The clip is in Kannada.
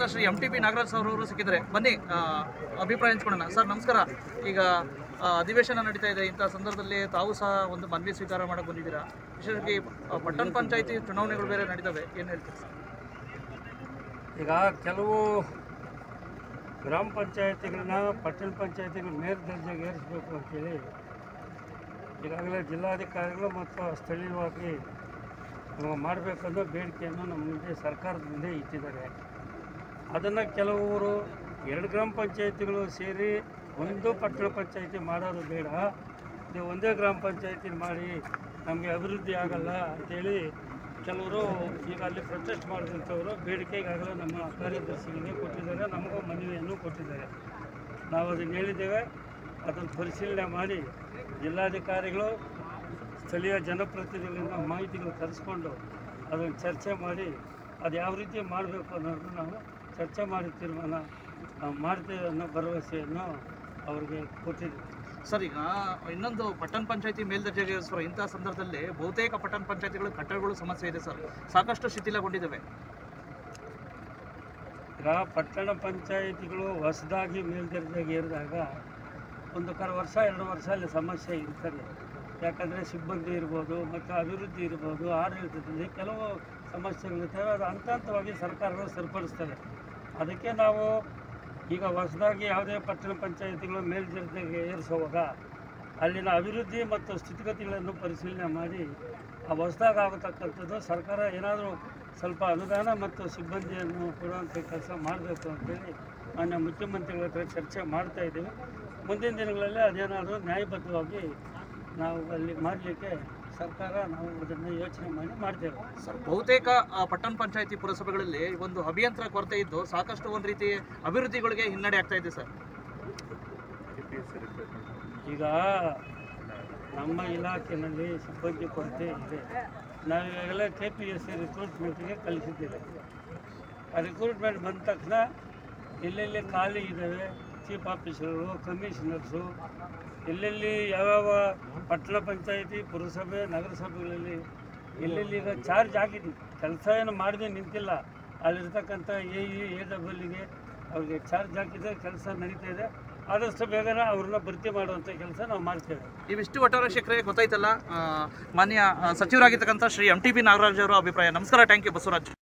Shri M T P Nagaraj sir ಅವರು ಸಿಕ್ಕಿದ್ದಾರೆ ಬನ್ನಿ ಆ, ಅಭಿಪ್ರಾಯ ಹಂಚ್ಕೊಳ್ಳೋಣ ಸರ್ ನಮಸ್ಕಾರ ಈಗ ಆ, ಅಧಿವೇಶನ ನಡೀತಾ ಇದೆ ಇಂಥ ಸಂದರ್ಭದಲ್ಲಿ ತಾವು ಸಹ ಒಂದು ಮನವಿ ಸ್ವೀಕಾರ ಮಾಡಕ್ಕೆ ಬಂದಿದ್ದೀರಾ ವಿಶೇಷವಾಗಿ ಆ, ಪಟ್ಟಣ ಪಂಚಾಯತಿ ಚುನಾವಣೆಗಳು ಬೇರೆ ನಡೀತವೆ ಏನು ಹೇಳ್ತೀರಿ ಸರ್ ಈಗ ಕೆಲವು ಗ್ರಾಮ ಪಂಚಾಯತಿಗಳನ್ನ ಪಟ್ಟಣ ಪಂಚಾಯತಿಗಳ ಮೇಲ್ದರ್ಜೆಗೆ ಏರಿಸಬೇಕು ಅಂತೇಳಿ ಈಗಾಗಲೇ ಜಿಲ್ಲಾಧಿಕಾರಿಗಳು ಮತ್ತು ಸ್ಥಳೀಯವಾಗಿ ನಮಗೆ ಮಾಡಬೇಕನ್ನೋ ಬೇಡಿಕೆಯನ್ನು ನಮ್ಮ ಮುಂದೆ ಸರ್ಕಾರದ ಮುಂದೆ ಇಟ್ಟಿದ್ದಾರೆ ಅದನ್ನು ಕೆಲವರು ಎರಡು ಗ್ರಾಮ ಪಂಚಾಯತಿಗಳು ಸೇರಿ ಒಂದು ಪಟ್ಟಣ ಪಂಚಾಯತಿ ಮಾಡೋದು ಬೇಡ ನೀವು ಒಂದೇ ಗ್ರಾಮ ಪಂಚಾಯತಿ ಮಾಡಿ ನಮಗೆ ಅಭಿವೃದ್ಧಿ ಆಗಲ್ಲ ಅಂತೇಳಿ ಕೆಲವರು ಈಗ ಅಲ್ಲಿ ಪ್ರೊಟೆಸ್ಟ್ ಮಾಡಿದಂಥವರು ಬೇಡಿಕೆ ಈಗಾಗಲೇ ನಮ್ಮ ಕಾರ್ಯದರ್ಶಿಗಳಿಗೆ ಕೊಟ್ಟಿದ್ದಾರೆ ನಮಗೂ ಮನವಿಯನ್ನು ಕೊಟ್ಟಿದ್ದಾರೆ ನಾವು ಅದನ್ನು ಹೇಳಿದ್ದೇವೆ ಅದನ್ನು ಪರಿಶೀಲನೆ ಮಾಡಿ ಜಿಲ್ಲಾಧಿಕಾರಿಗಳು ಸ್ಥಳೀಯ ಜನಪ್ರತಿನಿಧಿಗಳಿಂದ ಮಾಹಿತಿಗಳು ತರಿಸ್ಕೊಂಡು ಅದನ್ನು ಚರ್ಚೆ ಮಾಡಿ ಅದು ಯಾವ ರೀತಿ ಮಾಡಬೇಕು ಅನ್ನೋದನ್ನು ನಾವು ಚರ್ಚೆ ಮಾಡಿ ತೀರ್ಮಾನ ನಾವು ಮಾಡ್ತೇವೆ ಅನ್ನೋ ಭರವಸೆಯನ್ನು ಅವರಿಗೆ ಕೊಟ್ಟಿದ್ದೀವಿ ಸರ್ ಈಗ ಇನ್ನೊಂದು ಪಟ್ಟಣ ಪಂಚಾಯತಿ ಮೇಲ್ದರ್ಜೆಗೆ ಏರಿಸುವ ಇಂಥ ಸಂದರ್ಭದಲ್ಲಿ ಬಹುತೇಕ ಪಟ್ಟಣ ಪಂಚಾಯತಿಗಳು ಕಟ್ಟಡಗಳು ಸಮಸ್ಯೆ ಇದೆ ಸರ್ ಸಾಕಷ್ಟು ಶಿಥಿಲಗೊಂಡಿದ್ದಾವೆ ಈಗ ಪಟ್ಟಣ ಪಂಚಾಯಿತಿಗಳು ಹೊಸದಾಗಿ ಮೇಲ್ದರ್ಜೆಗೆ ಏರಿದಾಗ ಒಂದು ಕರ ವರ್ಷ ಎರಡು ವರ್ಷ ಅಲ್ಲಿ ಸಮಸ್ಯೆ ಇರ್ತದೆ ಯಾಕಂದರೆ ಸಿಬ್ಬಂದಿ ಇರ್ಬೋದು ಮತ್ತು ಅಭಿವೃದ್ಧಿ ಇರ್ಬೋದು ಆಡಳಿತದಲ್ಲಿ ಕೆಲವು ಸಮಸ್ಯೆಗಳಿರ್ತವೆ ಅದು ಹಂತ ಹಂತವಾಗಿ ಸರ್ಕಾರಗಳು ಸರಿಪಡಿಸ್ತದೆ ಅದಕ್ಕೆ ನಾವು ಈಗ ಹೊಸದಾಗಿ ಯಾವುದೇ ಪಟ್ಟಣ ಪಂಚಾಯಿತಿಗಳು ಮೇಲ್ದರ್ಜೆಗೆ ಏರಿಸುವಾಗ ಅಲ್ಲಿನ ಅಭಿವೃದ್ಧಿ ಮತ್ತು ಸ್ಥಿತಿಗತಿಗಳನ್ನು ಪರಿಶೀಲನೆ ಮಾಡಿ ಆ ಹೊಸದಾಗಿ ಆಗತಕ್ಕಂಥದ್ದು ಸರ್ಕಾರ ಏನಾದರೂ ಸ್ವಲ್ಪ ಅನುದಾನ ಮತ್ತು ಸಿಬ್ಬಂದಿಯನ್ನು ಕೊಡುವಂಥ ಕೆಲಸ ಮಾಡಬೇಕು ಅಂತೇಳಿ ಮಾನ್ಯ ಮುಖ್ಯಮಂತ್ರಿಗಳ ಹತ್ರ ಚರ್ಚೆ ಮಾಡ್ತಾ ಇದ್ದೀವಿ ಮುಂದಿನ ದಿನಗಳಲ್ಲಿ ಅದೇನಾದರೂ ನ್ಯಾಯಬದ್ಧವಾಗಿ ನಾವು ಅಲ್ಲಿ ಮಾಡಲಿಕ್ಕೆ ಸರ್ಕಾರ ನಾವು ಅದನ್ನು ಯೋಚನೆ ಮಾಡಿ ಮಾಡ್ತೇವೆ ಸರ್ ಬಹುತೇಕ ಆ, ಪಟ್ಟಣ ಪಂಚಾಯತಿ ಪುರಸಭೆಗಳಲ್ಲಿ ಒಂದು ಅಭಿಯಂತರ ಕೊರತೆ ಇದ್ದು ಸಾಕಷ್ಟು ಒಂದು ರೀತಿ ಅಭಿವೃದ್ಧಿಗಳಿಗೆ ಹಿನ್ನಡೆ ಆಗ್ತಾ ಇದೆ ಸರ್ ಈಗ ನಮ್ಮ ಇಲಾಖೆಯಲ್ಲಿ ಸಿಬ್ಬಂದಿ ಕೊರತೆ ಇದೆ ನಾವು ಈಗಾಗಲೇ ಕೆ ಪಿ ಎಸ್ ಸಿ ರಿಕ್ರೂಟ್ಮೆಂಟಿಗೆ ಕಲಿಸಿದ್ದೇವೆ ಆ ರಿಕ್ರೂಟ್ಮೆಂಟ್ ಬಂದ ತಕ್ಷಣ ಎಲ್ಲೆಲ್ಲಿ ಖಾಲಿ ಇದ್ದಾವೆ ಚೀಫ್ ಆಫೀಸರು ಕಮಿಷನರ್ಸು ಎಲ್ಲೆಲ್ಲಿ ಯಾವ್ಯಾವ ಪಟ್ಟಣ ಪಂಚಾಯಿತಿ ಪುರಸಭೆ ನಗರಸಭೆಗಳಲ್ಲಿ ಎಲ್ಲೆಲ್ಲಿ ಈಗ ಚಾರ್ಜ್ ಆಗಿದ್ದೀವಿ ಕೆಲಸ ಏನು ಮಾಡದೆ ನಿಂತಿಲ್ಲ ಅಲ್ಲಿರ್ತಕ್ಕಂಥ ಎ ಇ ಎ ಡಬಲ್ಗೆ ಅವ್ರಿಗೆ ಚಾರ್ಜ್ ಹಾಕಿದ್ರೆ ಕೆಲಸ ನಡೀತಾ ಇದೆ ಆದಷ್ಟು ಬೇಗನೆ ಅವ್ರನ್ನ ಭರ್ತಿ ಮಾಡುವಂಥ ಕೆಲಸ ನಾವು ಮಾಡ್ತೇವೆ ಇವಿಷ್ಟು ಒಟ್ಟಾರೆ ಶೇಖರೆ ಗೊತ್ತಾಯ್ತಲ್ಲ ಆ, ಮಾನ್ಯ ಆ, ಸಚಿವರಾಗಿರ್ತಕ್ಕಂಥ Shri M T P Nagaraj ಅವರ ಅಭಿಪ್ರಾಯ ನಮಸ್ಕಾರ ಥ್ಯಾಂಕ್ ಯು ಬಸವರಾಜ್